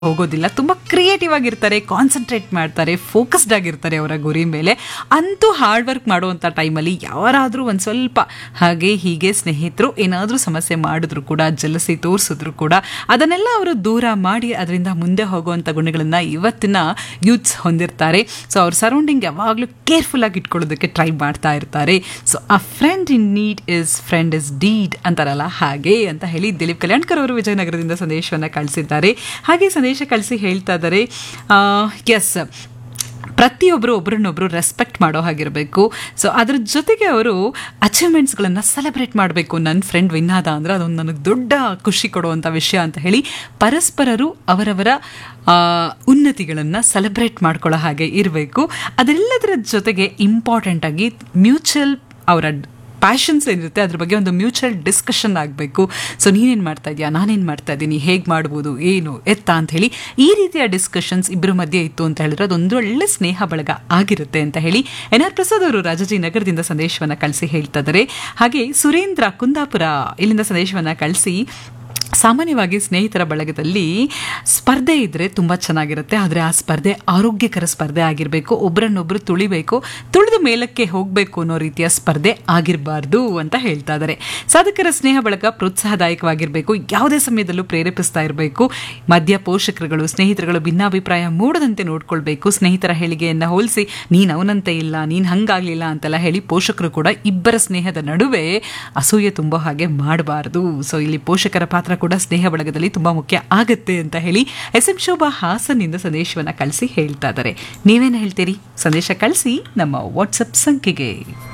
ಹೋಗೋದಿಲ್ಲ ತುಂಬ ಕ್ರಿಯೇಟಿವ್ ಆಗಿರ್ತಾರೆ ಕಾನ್ಸಂಟ್ರೇಟ್ ಮಾಡ್ತಾರೆ ಫೋಕಸ್ಡ್ ಆಗಿರ್ತಾರೆ ಅವರ ಗುರಿ ಮೇಲೆ ಅಂತೂ ಹಾರ್ಡ್ ವರ್ಕ್ ಮಾಡುವಂಥ ಟೈಮಲ್ಲಿ ಯಾರಾದರೂ ಒಂದು ಸ್ವಲ್ಪ ಹಾಗೆ ಹೀಗೆ ಸ್ನೇಹಿತರು ಏನಾದರೂ ಸಮಸ್ಯೆ ಮಾಡಿದ್ರು ಕೂಡ ಜಲಸಿ ತೋರಿಸಿದ್ರು ಕೂಡ ಅದನ್ನೆಲ್ಲ ಅವರು ದೂರ ಮಾಡಿ ಅದರಿಂದ ಮುಂದೆ ಹೋಗುವಂಥ ಗುಣಗಳನ್ನು ಇವತ್ತಿನ ಯೂತ್ಸ್ ಹೊಂದಿರ್ತಾರೆ ಸೊ ಅವ್ರ ಸರೌಂಡಿಂಗ್ ಯಾವಾಗಲೂ ಕೇರ್ಫುಲ್ ಆಗಿ ಇಟ್ಕೊಳ್ಳೋದಕ್ಕೆ ಟ್ರೈ ಮಾಡ್ತಾ ಇರ್ತಾರೆ ಸೊ ಆ friend in need is friend is deed ಅಂತಾರಲ್ಲ ಹಾಗೆ ಅಂತ ಹೇಳಿ ದಿಲೀಪ್ ಕಲ್ಯಾಣ್ಕರ್ ಅವರು ವಿಜಯನಗರದಿಂದ ಸಂದೇಶವನ್ನು ಕಳಿಸಿದ್ದಾರೆ ಹಾಗೆ ಸಂದೇಶ ಕಳಿಸಿ ಹೇಳ್ತಾ ಇದ್ದಾರೆ ಎಸ್ ಪ್ರತಿಯೊಬ್ಬರು ಒಬ್ರನ್ನೊಬ್ರು ರೆಸ್ಪೆಕ್ಟ್ ಮಾಡೋ ಹಾಗಿರಬೇಕು ಸೊ ಅದ್ರ ಜೊತೆಗೆ ಅವರು ಅಚೀವ್ಮೆಂಟ್ಸ್ಗಳನ್ನು ಸೆಲೆಬ್ರೇಟ್ ಮಾಡಬೇಕು ನನ್ನ ಫ್ರೆಂಡ್ ವಿನ್ ಆದ ಅಂದರೆ ಅದೊಂದು ನನಗೆ ದೊಡ್ಡ ಖುಷಿ ಕೊಡುವಂಥ ವಿಷಯ ಅಂತ ಹೇಳಿ ಪರಸ್ಪರರು ಅವರವರ ಉನ್ನತಿಗಳನ್ನು ಸೆಲೆಬ್ರೇಟ್ ಮಾಡ್ಕೊಳ್ಳೋ ಹಾಗೆ ಇರಬೇಕು ಅದೆಲ್ಲದರ ಜೊತೆಗೆ ಇಂಪಾರ್ಟೆಂಟಾಗಿ ಮ್ಯೂಚುವಲ್ ಅವರ ಪ್ಯಾಷನ್ಸ್ ಏನಿರುತ್ತೆ ಅದ್ರ ಬಗ್ಗೆ ಒಂದು ಮ್ಯೂಚುವಲ್ ಡಿಸ್ಕಷನ್ ಆಗಬೇಕು ಸೊ ನೀನೇನು ಮಾಡ್ತಾ ಇದೆಯಾ ನಾನೇನು ಮಾಡ್ತಾ ಇದ್ದೀನಿ ಹೇಗೆ ಮಾಡ್ಬೋದು ಏನು ಎತ್ತ ಅಂತ ಹೇಳಿ ಈ ರೀತಿಯ ಡಿಸ್ಕಷನ್ಸ್ ಇಬ್ಬರ ಮಧ್ಯೆ ಇತ್ತು ಅಂತ ಹೇಳಿದ್ರೆ ಅದೊಂದು ಒಳ್ಳೆ ಸ್ನೇಹ ಬಳಗ ಆಗಿರುತ್ತೆ ಅಂತ ಹೇಳಿ ಎನ್ ಆರ್ ಪ್ರಸಾದ್ ಅವರು ರಾಜಾಜಿನಗರದಿಂದ ಸಂದೇಶವನ್ನು ಕಳಿಸಿ ಹೇಳ್ತಾ ಇದ್ದಾರೆ ಹಾಗೆ ಸುರೇಂದ್ರ ಕುಂದಾಪುರ ಇಲ್ಲಿಂದ ಸಂದೇಶವನ್ನು ಕಳಿಸಿ ಸಾಮಾನ್ಯವಾಗಿ ಸ್ನೇಹಿತರ ಬಳಗದಲ್ಲಿ ಸ್ಪರ್ಧೆ ಇದ್ದರೆ ತುಂಬ ಚೆನ್ನಾಗಿರುತ್ತೆ ಆದರೆ ಆ ಸ್ಪರ್ಧೆ ಆರೋಗ್ಯಕರ ಸ್ಪರ್ಧೆ ಆಗಿರಬೇಕು ಒಬ್ಬರನ್ನೊಬ್ಬರು ತುಳಿಬೇಕು ತುಳಿದ ಮೇಲಕ್ಕೆ ಹೋಗಬೇಕು ಅನ್ನೋ ರೀತಿಯ ಸ್ಪರ್ಧೆ ಆಗಿರಬಾರ್ದು ಅಂತ ಹೇಳ್ತಾ ಇದ್ದಾರೆ ಸಾಧಕರ ಸ್ನೇಹ ಬಳಗ ಪ್ರೋತ್ಸಾಹದಾಯಕವಾಗಿರಬೇಕು ಯಾವುದೇ ಸಮಯದಲ್ಲೂ ಪ್ರೇರೇಪಿಸ್ತಾ ಇರಬೇಕು ಮಧ್ಯ ಪೋಷಕರುಗಳು ಸ್ನೇಹಿತರುಗಳು ಭಿನ್ನಾಭಿಪ್ರಾಯ ಮೂಡದಂತೆ ನೋಡ್ಕೊಳ್ಬೇಕು ಸ್ನೇಹಿತರ ಹೇಳಿಕೆಯನ್ನು ಹೋಲಿಸಿ ನೀನು ಅವನಂತೆ ಇಲ್ಲ ನೀನು ಹಂಗಾಗಲಿಲ್ಲ ಅಂತೆಲ್ಲ ಹೇಳಿ ಪೋಷಕರು ಕೂಡ ಇಬ್ಬರ ಸ್ನೇಹದ ನಡುವೆ ಅಸೂಯೆ ತುಂಬೋ ಹಾಗೆ ಮಾಡಬಾರ್ದು ಸೊ ಇಲ್ಲಿ ಪೋಷಕರ ಪಾತ್ರ ಕೂಡ ಸ್ನೇಹ ಬಳಗದಲ್ಲಿ ತುಂಬಾ ಮುಖ್ಯ ಆಗತ್ತೆ ಅಂತ ಹೇಳಿ ಎಸ್ ಎಂ ಶೋಭಾ ಹಾಸನ್ನಿಂದ ಸಂದೇಶವನ್ನ ಕಳಿಸಿ ಹೇಳ್ತಾ ಇದ್ದಾರೆ ನೀವೇನು ಹೇಳ್ತೀರಿ ಸಂದೇಶ ಕಳಿಸಿ ನಮ್ಮ ವಾಟ್ಸಪ್ ಸಂಖ್ಯೆಗೆ